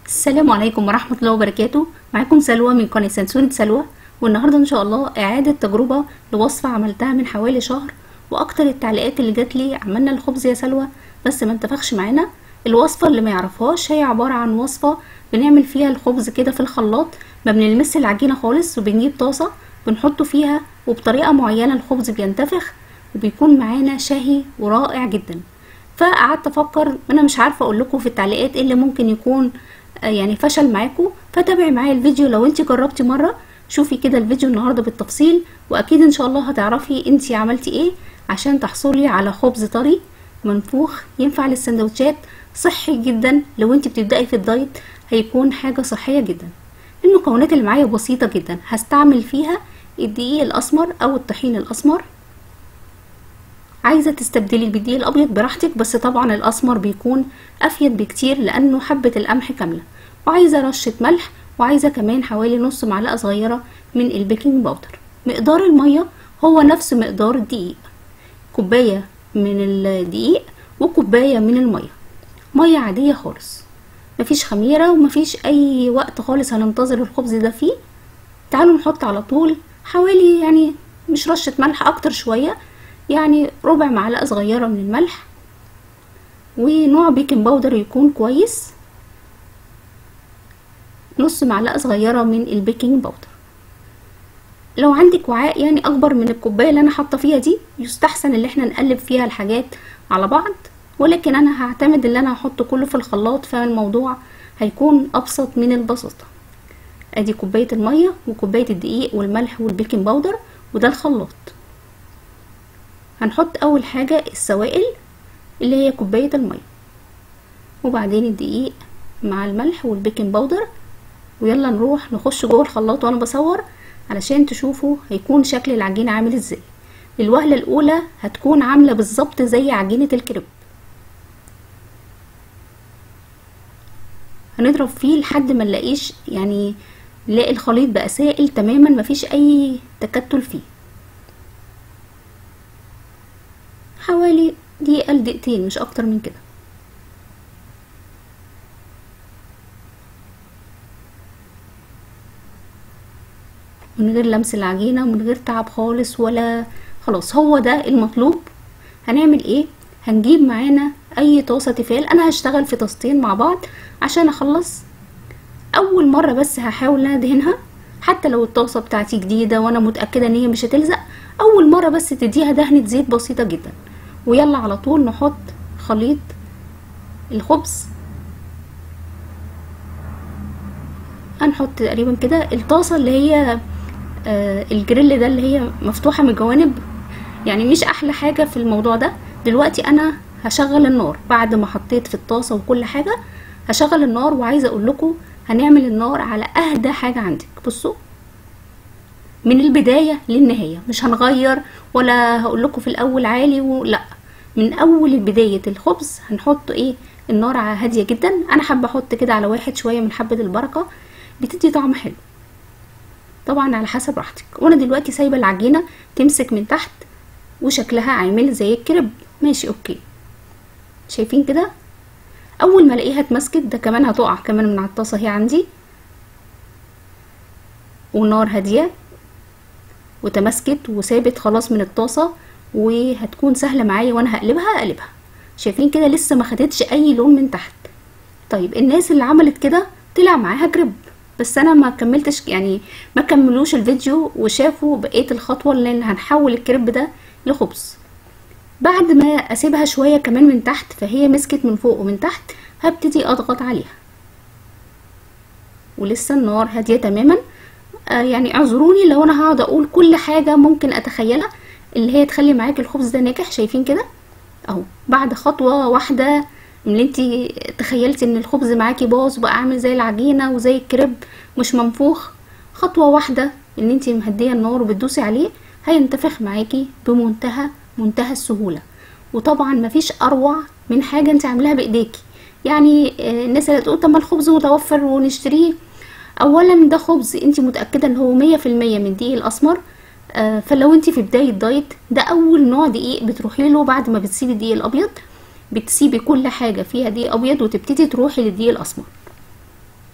السلام عليكم ورحمة الله وبركاته معاكم سلوى من قناة سنسورة سلوى والنهاردة ان شاء الله اعادة تجربة لوصفة عملتها من حوالي شهر واكتر التعليقات اللي جات لي عملنا الخبز يا سلوى بس ما انتفخش معانا الوصفة اللي ما يعرفهاش هي عبارة عن وصفة بنعمل فيها الخبز كده في الخلاط ما بنلمس العجينة خالص وبنجيب طاسة بنحطه فيها وبطريقة معينة الخبز بينتفخ وبيكون معانا شهي ورائع جدا فقعدت افكر انا مش عارفه اقول لكم في التعليقات ايه اللي ممكن يكون آه، يعني فشل معاكم فتابعي معايا الفيديو لو انت جربتي مره شوفي كده الفيديو النهارده بالتفصيل واكيد ان شاء الله هتعرفي انت عملتي ايه عشان تحصلي على خبز طري منفوخ ينفع للسندوتشات صحي جدا لو انت بتبداي في الدايت هيكون حاجه صحيه جدا المكونات اللي معايا بسيطه جدا هستعمل فيها الدقيق الاسمر او الطحين الاسمر عايزة تستبدلي بالدقيق الأبيض براحتك بس طبعا الأسمر بيكون أفيد بكتير لأنه حبة القمح كاملة وعايزة رشة ملح وعايزة كمان حوالي نص معلقة صغيرة من البيكنج باودر مقدار المية هو نفس مقدار الدقيق كوباية من الدقيق وكوباية من المية مية عادية خالص مفيش خميرة ومفيش أي وقت خالص هننتظر الخبز ده فيه تعالوا نحط على طول حوالي يعني مش رشة ملح أكتر شوية يعني ربع معلقة صغيرة من الملح ونوع بيكنج باودر يكون كويس نص معلقة صغيرة من البيكنج باودر لو عندك وعاء يعني اكبر من الكوباية اللي انا حاطة فيها دي يستحسن اللي احنا نقلب فيها الحاجات على بعض ولكن انا هعتمد اللي انا هحط كله في الخلاط فالموضوع هيكون ابسط من البساطة ادي كوباية المية وكوباية الدقيق والملح والبيكنج باودر وده الخلاط هنحط اول حاجة السوائل اللي هي كوباية المية وبعدين الدقيق مع الملح والبيكنج باودر ويلا نروح نخش جوه الخلاط وانا بصور علشان تشوفوا هيكون شكل العجينة عامل ازاي الوهلة الاولى هتكون عاملة بالظبط زي عجينة الكريب هنضرب فيه لحد ما نلاقيش يعني نلاقي الخليط بقى سائل تماما مفيش اي تكتل فيه حوالي دقيقة لدقيقتين مش اكتر من كده من غير لمس العجينة ومن غير تعب خالص ولا خلاص هو ده المطلوب هنعمل ايه هنجيب معانا اي طاسة تيفال انا هشتغل في طاستين مع بعض عشان اخلص اول مرة بس هحاول ان أنا ادهنها حتى لو الطاسة بتاعتي جديدة وانا متأكدة ان هي مش هتلزق اول مرة بس تديها دهنة زيت بسيطة جدا ويلا على طول نحط خليط الخبز هنحط تقريبا كده الطاسة اللي هي آه الجريل ده اللي هي مفتوحة من الجوانب يعني مش احلى حاجة في الموضوع ده دلوقتي انا هشغل النار بعد ما حطيت في الطاسة وكل حاجة هشغل النار وعايزة اقول لكم هنعمل النار على اهدى حاجة عندك بصوا من البداية للنهاية مش هنغير ولا هقول لكم في الاول عالي ولا من اول بداية الخبز هنحط ايه النار على هادية جدا انا حابة احط كده على واحد شوية من حبة البركة بتدي طعم حلو طبعا على حسب راحتك وانا دلوقتي سايبة العجينة تمسك من تحت وشكلها عامل زي الكريب ماشي اوكي شايفين كده اول ما الاقيها اتمسكت ده كمان هتقع كمان من على الطاسة هي عندي والنار هادية وتمسكت وسابت خلاص من الطاسة وهتكون سهلة معايا وانا هقلبها اقلبها شايفين كده لسه ما خدتش اي لون من تحت طيب الناس اللي عملت كده طلع معاها كريب بس انا ما كملتش يعني ما كملوش الفيديو وشافوا بقيه الخطوه اللي هنحول الكريب ده لخبز بعد ما اسيبها شويه كمان من تحت فهي مسكت من فوق ومن تحت هبتدي اضغط عليها ولسه النار هاديه تماما آه يعني اعذروني لو انا هقعد اقول كل حاجه ممكن اتخيلها اللي هي تخلي معاك الخبز ده ناجح شايفين كده اهو بعد خطوه واحده من اللي انتي تخيلتي ان الخبز معاكي باظ وبقى عامل زي العجينه وزي الكريب مش منفوخ خطوه واحده ان انتي مهديه النار وبتدوسي عليه هينتفخ معاكي بمنتهى منتهى السهوله وطبعا مفيش اروع من حاجه انت عاملاها بايديكي يعني الناس اللي تقول طب ما الخبز متوفر ونشتريه اولا ده خبز انت متاكده ان هو مية في المية من دقيق الاسمر آه فلو انت في بدايه دايت ده اول نوع دقيق بتروحي له بعد ما بتسيبي الدقيق الابيض بتسيبي كل حاجة فيها دقيق أبيض وتبتدي تروحي للدقيق الأسمر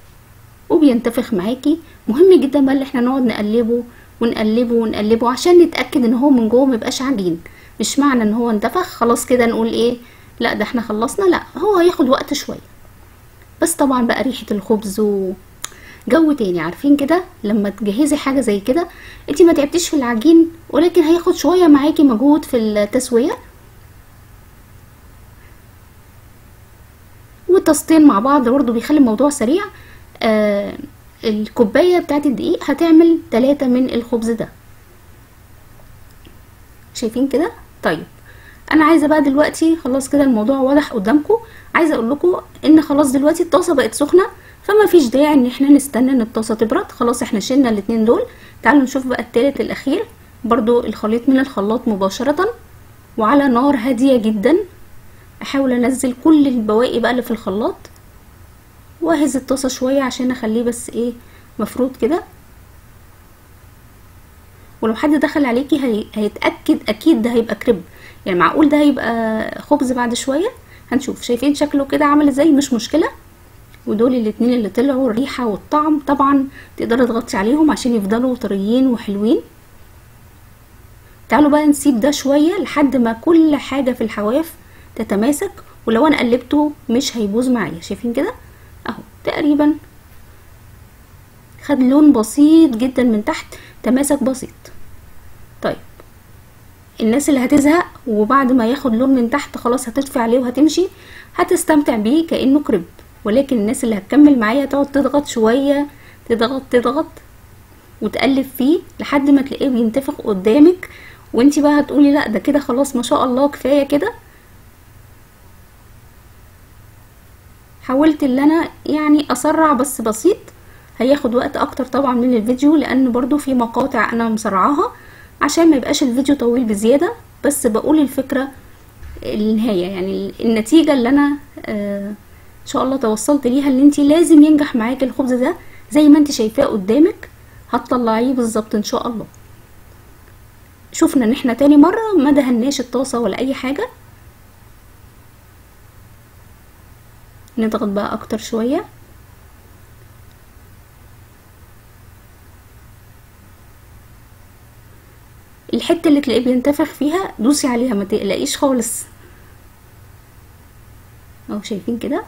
وبينتفخ معاكي مهم جدا بقى اللي احنا نقعد نقلبه ونقلبه ونقلبه عشان نتاكد ان هو من جوه ميبقاش عجين مش معنى ان هو انتفخ خلاص كده نقول ايه لا ده احنا خلصنا لا هو هياخد وقت شويه بس طبعا بقى ريحه الخبز و جو تاني عارفين كده لما تجهزي حاجه زي كده انت ما تعبتيش في العجين ولكن هياخد شويه معاكي مجهود في التسويه والتسطين مع بعض برضه بيخلي الموضوع سريع آه الكوبايه بتاعت الدقيق هتعمل ثلاثة من الخبز ده شايفين كده طيب انا عايزه بقى دلوقتي خلاص كده الموضوع واضح قدامكم عايزه اقول لكم ان خلاص دلوقتي الطاسه بقت سخنه فما فيش داعي ان احنا نستنى ان الطاسه تبرد خلاص احنا شلنا الاتنين دول تعالوا نشوف بقى التالت الاخير برضو الخليط من الخلاط مباشره وعلى نار هاديه جدا احاول انزل كل البواقي بقى اللي في الخلاط واهز الطاسه شويه عشان اخليه بس ايه مفروض كده ولو حد دخل عليكي هي... هيتاكد اكيد ده هيبقى كريب يعني معقول ده هيبقى خبز بعد شويه هنشوف شايفين شكله كده عامل ازاي مش مشكله ودول الاتنين اللي طلعوا الريحه والطعم طبعا تقدري تغطي عليهم عشان يفضلوا طريين وحلوين تعالوا بقى نسيب ده شويه لحد ما كل حاجه في الحواف تتماسك ولو انا قلبته مش هيبوظ معايا شايفين كده اهو تقريبا خد لون بسيط جدا من تحت تماسك بسيط طيب الناس اللي هتزهق وبعد ما ياخد لون من تحت خلاص هتطفي عليه وهتمشي هتستمتع بيه كانه كريب ولكن الناس اللي هتكمل معايا تقعد تضغط شويه تضغط تضغط وتقلب فيه لحد ما تلاقيه بينتفخ قدامك وانتي بقى هتقولي لا ده كده خلاص ما شاء الله كفايه كده حاولت ان انا يعني اسرع بس بسيط هياخد وقت اكتر طبعا من الفيديو لان برضو في مقاطع انا مسرعاها عشان ما يبقاش الفيديو طويل بزيادة بس بقول الفكرة النهاية يعني النتيجة اللي انا آه ان شاء الله توصلت ليها ان انتي لازم ينجح معاكي الخبز ده زي ما انتي شايفاه قدامك هتطلعيه بالظبط ان شاء الله شفنا ان احنا تاني مرة ما دهناش الطاسة ولا اي حاجة نضغط بقى اكتر شوية الحته اللي تلاقيه بينتفخ فيها دوسي عليها ما تقلقيش خالص اهو شايفين كده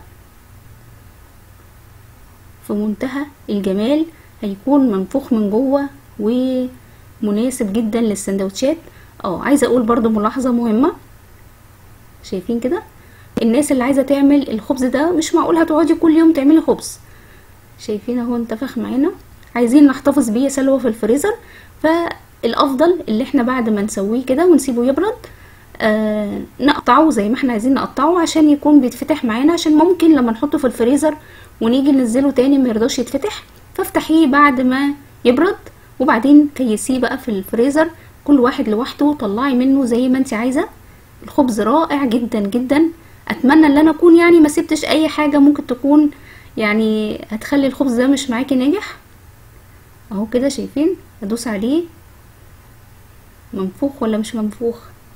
في منتهى الجمال هيكون منفوخ من جوه ومناسب جدا للسندوتشات اه عايزه اقول برضو ملاحظه مهمه شايفين كده الناس اللي عايزه تعمل الخبز ده مش معقول هتقعدي كل يوم تعملي خبز شايفين اهو انتفخ معانا عايزين نحتفظ بيه سلوى في الفريزر ف الافضل اللي احنا بعد ما نسويه كده ونسيبه يبرد آه نقطعه زي ما احنا عايزين نقطعه عشان يكون بيتفتح معانا عشان ممكن لما نحطه في الفريزر ونيجي ننزله تاني ما يرضاش يتفتح فافتحيه بعد ما يبرد وبعدين كيسيه بقى في الفريزر كل واحد لوحده طلعي منه زي ما انت عايزه الخبز رائع جدا جدا اتمنى ان انا اكون يعني ما سبتش اي حاجه ممكن تكون يعني هتخلي الخبز ده مش معاكي ناجح اهو كده شايفين ادوس عليه منفوخ ولا مش منفوخ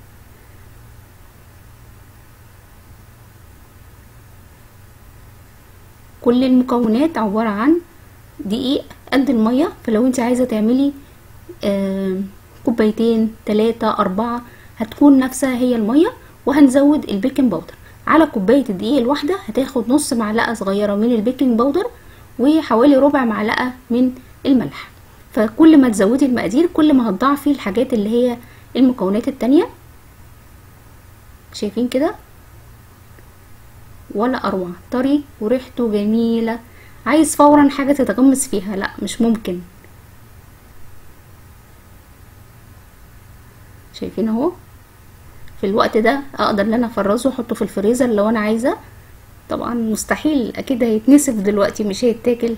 كل المكونات عبارة عن دقيق قد المية فلو انت عايزة تعملي آه كوبايتين تلاتة اربعة هتكون نفسها هي المية وهنزود البيكنج باودر على كوباية الدقيق الواحدة هتاخد نص معلقة صغيرة من البيكنج باودر وحوالي ربع معلقة من الملح فكل ما تزودي المقادير كل ما هتضاعفي الحاجات اللي هي المكونات التانية شايفين كده ولا اروع طري وريحته جميلة عايز فورا حاجة تتغمس فيها لا مش ممكن شايفين اهو في الوقت ده اقدر ان انا افرزه واحطه في الفريزر لو انا عايزة طبعا مستحيل اكيد هيتنسف دلوقتي مش هيتاكل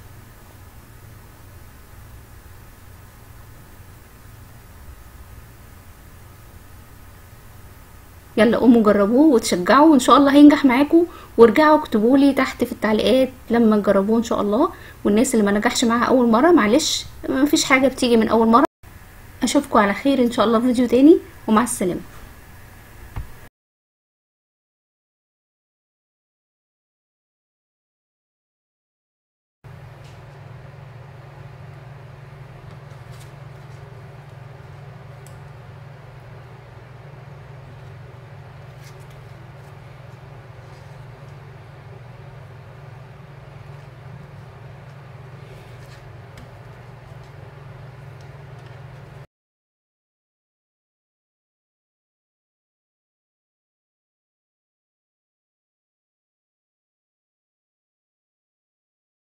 يلا قوموا جربوه وتشجعوا وان شاء الله هينجح معاكم وارجعوا اكتبوا لي تحت في التعليقات لما تجربوه ان شاء الله والناس اللي ما نجحش معاها اول مره معلش مفيش حاجه بتيجي من اول مره اشوفكم على خير ان شاء الله في فيديو تاني ومع السلامه